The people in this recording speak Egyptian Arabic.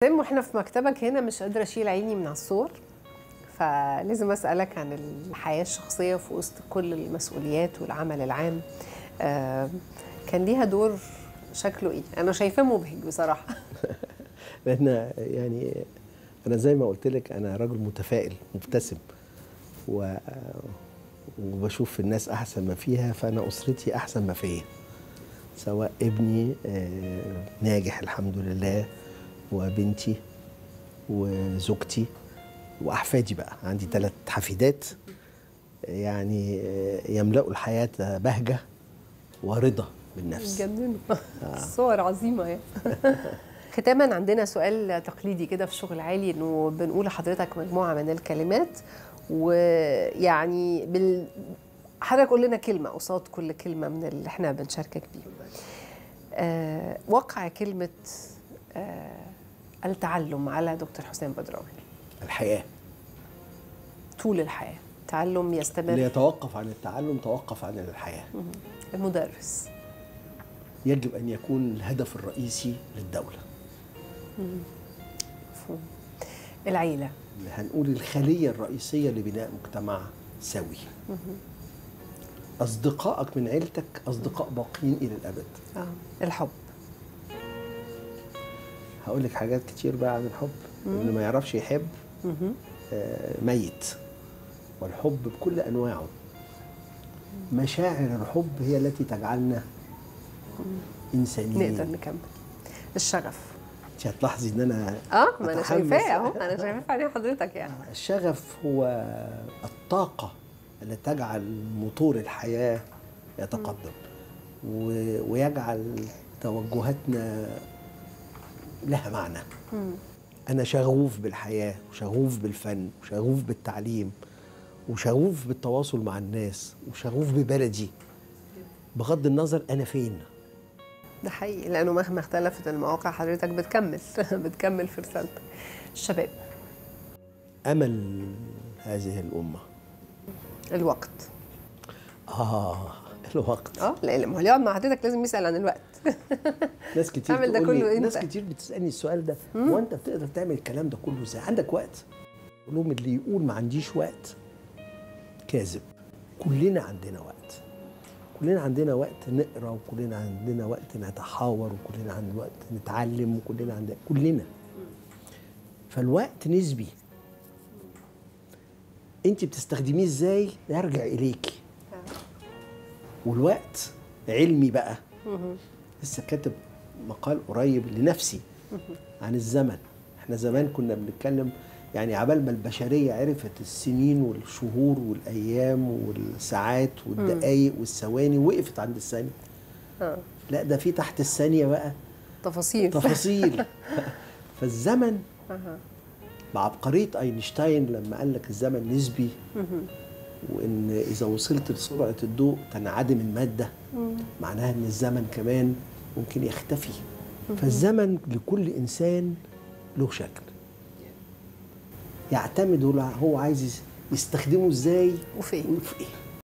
زي واحنا في مكتبك هنا مش قادره اشيل عيني من على الصور فلازم اسالك عن الحياه الشخصيه في وسط كل المسؤوليات والعمل العام آه، كان ليها دور شكله ايه انا شايفاه مبهج بصراحه لان يعني انا زي ما قلت لك انا راجل متفائل مبتسم و وبشوف الناس احسن ما فيها فانا اسرتي احسن ما فيا سواء ابني آه، ناجح الحمد لله وبنتي وزوجتي واحفادي بقى عندي ثلاث حفيدات يعني آه، يملأوا الحياه بهجه ورضا بالنفس جننوا صور عظيمه يعني ختاما عندنا سؤال تقليدي كده في شغل عالي انه بنقول لحضرتك مجموعه من الكلمات ويعني بال... حضرتك قول لنا كلمه قصاد كل كلمه من اللي احنا بنشاركك بيه آه وقع كلمه آه التعلم على دكتور حسام بدراوي الحياه طول الحياه تعلم اللي يستمر يتوقف عن التعلم توقف عن الحياه المدرس يجب ان يكون الهدف الرئيسي للدوله مفهوم العيله اللي هنقول الخليه الرئيسيه لبناء مجتمع سوي اصدقائك من عيلتك اصدقاء باقين الى الابد اه الحب هقول لك حاجات كتير بقى عن الحب اللي ما يعرفش يحب آه، ميت والحب بكل انواعه مشاعر الحب هي التي تجعلنا انسانيين نقدر نكمل الشغف انت هتلاحظي ان انا اه ما انا متحمس. شايفاه اهو انا شايفاه في عينين حضرتك يعني الشغف هو الطاقة التي تجعل موتور الحياة يتقدم و- ويجعل توجهاتنا لها معنى أنا شغوف بالحياة وشغوف بالفن وشغوف بالتعليم وشغوف بالتواصل مع الناس وشغوف ببلدي بغض النظر أنا فين ده حقيقي لانه مهما اختلفت المواقع حضرتك بتكمل بتكمل في رسالتك الشباب أمل هذه الأمة الوقت آه الوقت اه لا ما هو اللي يقعد مع حضرتك لازم يسال عن الوقت ناس كتير اعمل ده تقول لي كله ناس إمتى؟ كتير بتسالني السؤال ده هو انت بتقدر تعمل الكلام ده كله ازاي عندك وقت اقول لهم اللي يقول ما عنديش وقت كاذب كلنا عندنا وقت كلنا عندنا وقت نقرا وكلنا عندنا وقت نتحاور وكلنا عندنا وقت نتعلم وكلنا عندنا كلنا فالوقت نسبي انت بتستخدميه ازاي يرجع اليكي والوقت علمي بقى لسه كاتب مقال قريب لنفسي عن الزمن احنا زمان كنا بنتكلم يعني عبال ما البشرية عرفت السنين والشهور والأيام والساعات والدقايق والثواني وقفت عند الثانية اه لا ده في تحت الثانية بقى تفاصيل تفاصيل فالزمن أها. بعبقرية أينشتاين لما قال لك الزمن نسبي وإن إذا وصلت لسرعة الضوء تنعدم المادة معناها إن الزمن كمان ممكن يختفي فالزمن لكل إنسان له شكل يعتمد هو- هو عايز يستخدمه إزاي وفين وفي إيه